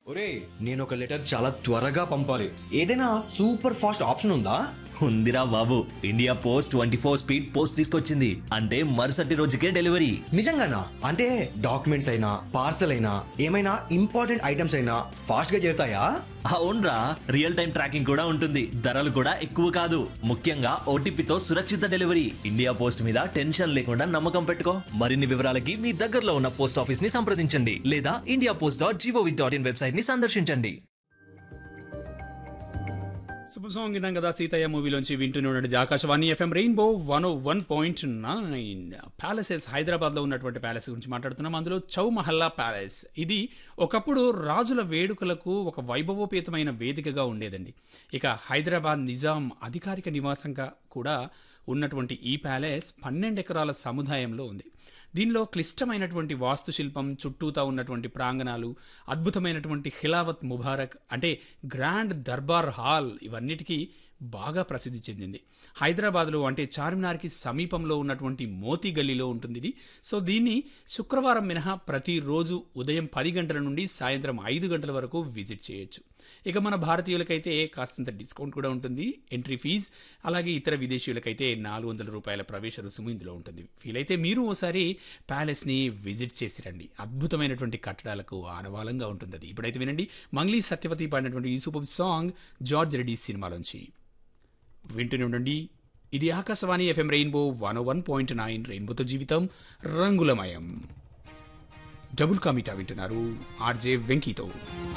ఒరే నేను ఒక లెటర్ చాలా త్వరగా పంపాలి ఏదైనా సూపర్ ఫాస్ట్ ఆప్షన్ ఉందా ఉందిరా బాబు India post twenty four speed post తీసుకొచ్చింది అంటే మరుసటి రోజుకే డెలివరీ నిజంగానా అంటే డాక్యుమెంట్స్ అయినా పార్సల్ అయినా ఏమైనా ఇంపార్టెంట్ ఐటమ్స్ అయినా ఫాస్ట్ గా చేరుతాయా అవునరా రియల్ టైం ట్రాకింగ్ కూడా ఉంటుంది ధరలు కూడా ఎక్కువ కాదు ముఖ్యంగా ఓటీపీతో సురక్షిత డెలివరీ ఇండియా పోస్ట్ మీద టెన్షన్ లేకుండా నమ్మకం పెట్టుకో మరిన్ని వివరాలకి మీ దగ్గరలో ఉన్న పోస్ట్ ఆఫీస్ ని సంప్రదించండి లేదా India post dot gov dot in website ని సందర్శించండి సూపర్ సాంగ్ విన్నాం కదా సీతయ్య మూవీలోంచి వింటూనే ఉండండి Akashvani FM rainbow one one point nine palaces హైదరాబాద్లో ఉన్నటువంటి ప్యాలెస్ గురించి మాట్లాడుతున్నాం అందులో చౌ మహల్లా ప్యాలెస్ ఇది ఒకప్పుడు రాజుల వేడుకలకు ఒక వైభవోపేతమైన వేదికగా ఉండేదండి ఇక హైదరాబాద్ నిజాం అధికారిక నివాసంగా కూడా ఉన్నటువంటి ఈ ప్యాలెస్ పన్నెండు ఎకరాల సముదాయంలో ఉంది దీనిలో క్లిష్టమైనటువంటి వాస్తుశిల్పం చుట్టూతా ఉన్నటువంటి ప్రాంగణాలు అద్భుతమైనటువంటి ఖిలావత్ ముబారక్ అంటే గ్రాండ్ దర్బార్ హాల్ ఇవన్నిటికీ బాగా ప్రసిద్ధి చెందింది హైదరాబాద్లో అంటే చార్మినార్కి సమీపంలో ఉన్నటువంటి మోతీ గల్లీలో ఉంటుంది ఇది సో దీన్ని శుక్రవారం మినహా ప్రతిరోజు ఉదయం పది గంటల నుండి సాయంత్రం ఐదు గంటల వరకు విజిట్ చేయొచ్చు ఇక మన భారతీయులకైతే కాస్తంత డిస్కౌంట్ కూడా ఉంటుంది ఎంట్రీ ఫీజ్ అలాగే ఇతర విదేశీయులకైతే నాలుగు వందల రూపాయల ప్రవేశ రుసుము ఇందులో ఉంటుంది వీలైతే మీరు ఓసారి ప్యాలెస్ని విజిట్ చేసి రండి అద్భుతమైనటువంటి కట్టడాలకు ఆనవాలంగా ఉంటుంది అది ఇప్పుడైతే వినండి మంగ్లీ సత్యవతి పాడినటువంటి ఈ సూపర్ సాంగ్ జార్జ్ రెడ్డి సినిమాలోంచి వింటూనే ఉండండి ఇది Akashvani FM rainbow one one point nine రెయిన్బోతో జీవితం రంగులమయం డబుల్ కామిటా వింటున్నారు ఆర్జే వెంకీతో